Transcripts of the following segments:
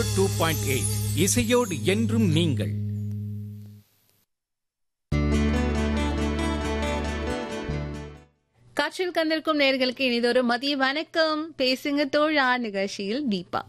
Two point eight இசையோடு என்றும் நீங்கள் காற்றில் கண்டிருக்கும் நேர்களுக்கு இனிதொரு மதிய வணக்கம் பேசுங்க தோழா நிகழ்ச்சியில் தீபா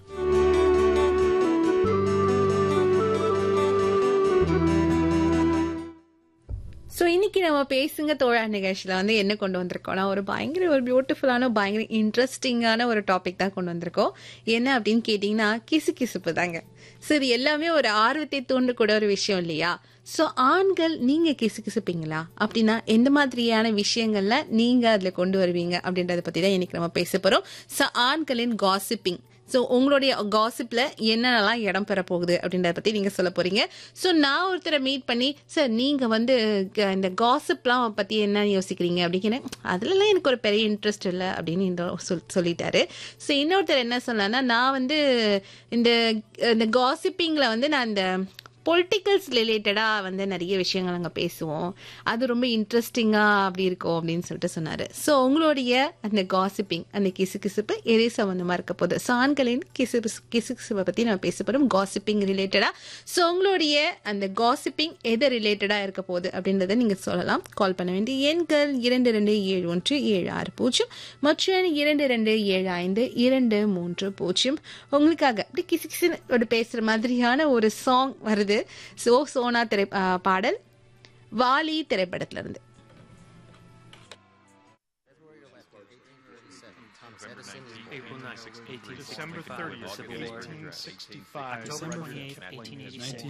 ஸோ இன்னைக்கு நம்ம பேசுங்க தோழா நிகழ்ச்சியில் வந்து என்ன கொண்டு வந்திருக்கோம்னா ஒரு பயங்கர ஒரு பியூட்டிஃபுல்லான பயங்கர இன்ட்ரெஸ்டிங்கான ஒரு டாபிக் தான் கொண்டு வந்திருக்கோம் என்ன அப்படின்னு கேட்டிங்கன்னா கிசு கிசுப்பு தாங்க சரி எல்லாமே ஒரு ஆர்வத்தை தூண்டக்கூடிய ஒரு விஷயம் இல்லையா ஸோ ஆண்கள் நீங்கள் கிசு கிசுப்பீங்களா அப்படின்னா எந்த மாதிரியான விஷயங்கள்ல நீங்கள் அதில் கொண்டு வருவீங்க அப்படின்றத பற்றி தான் இன்னைக்கு நம்ம பேச போகிறோம் ஸோ ஆண்களின் காசிப்பிங் ஸோ உங்களுடைய காசிப்பில் என்னென்னலாம் இடம் பெற போகுது அப்படின்றத பற்றி நீங்கள் சொல்ல போகிறீங்க ஸோ நான் ஒருத்தரை மீட் பண்ணி சார் நீங்கள் வந்து க- இந்த காசிப்லாம் பற்றி என்ன யோசிக்கிறீங்க அப்படிங்கிறேன் அதுலலாம் எனக்கு ஒரு பெரிய இன்ட்ரெஸ்ட் இல்லை அப்படின்னு இந்த சொல் சொல்லிட்டாரு ஸோ இன்னொருத்தர் என்ன சொன்னான்னா நான் வந்து இந்த இந்த காசிப்பிங்கில் வந்து நான் இந்த பொலிட்டிக்கல்ஸ் ரிலேட்டடாக வந்து நிறைய விஷயங்கள் அங்கே பேசுவோம் அது ரொம்ப இன்ட்ரெஸ்டிங்காக அப்படி இருக்கும் அப்படின்னு சொல்லிட்டு சொன்னார் ஸோ உங்களுடைய அந்த காசிப்பிங் அந்த கிசு கிசுப்பு எதை சம்மந்தமாக இருக்க போகுது ஸோ ஆண்களின் கிசு கிசு கிசுப்பை பற்றி நம்ம பேச போகிறோம் காசிப்பிங் ரிலேட்டடாக ஸோ உங்களுடைய அந்த காசிப்பிங் எதை ரிலேட்டடாக இருக்க போகுது அப்படின்றத நீங்கள் சொல்லலாம் கால் பண்ண வேண்டிய எண்கள் இரண்டு ரெண்டு ஏழு ஒன்று ஏழு ஆறு பூஜ்ஜியம் மற்றும் இரண்டு ரெண்டு ஏழு ஐந்து இரண்டு மூன்று பூஜ்ஜியம் உங்களுக்காக அப்படி கிசு கிசுன்னு பேசுகிற மாதிரியான ஒரு சாங் வருது சோ சோனா திரை ஆ, பாடல் வாலி திரைப்படத்துல இருந்து April 9th, 1865. December 30th, Civil War. 1865. October 28th, 1886.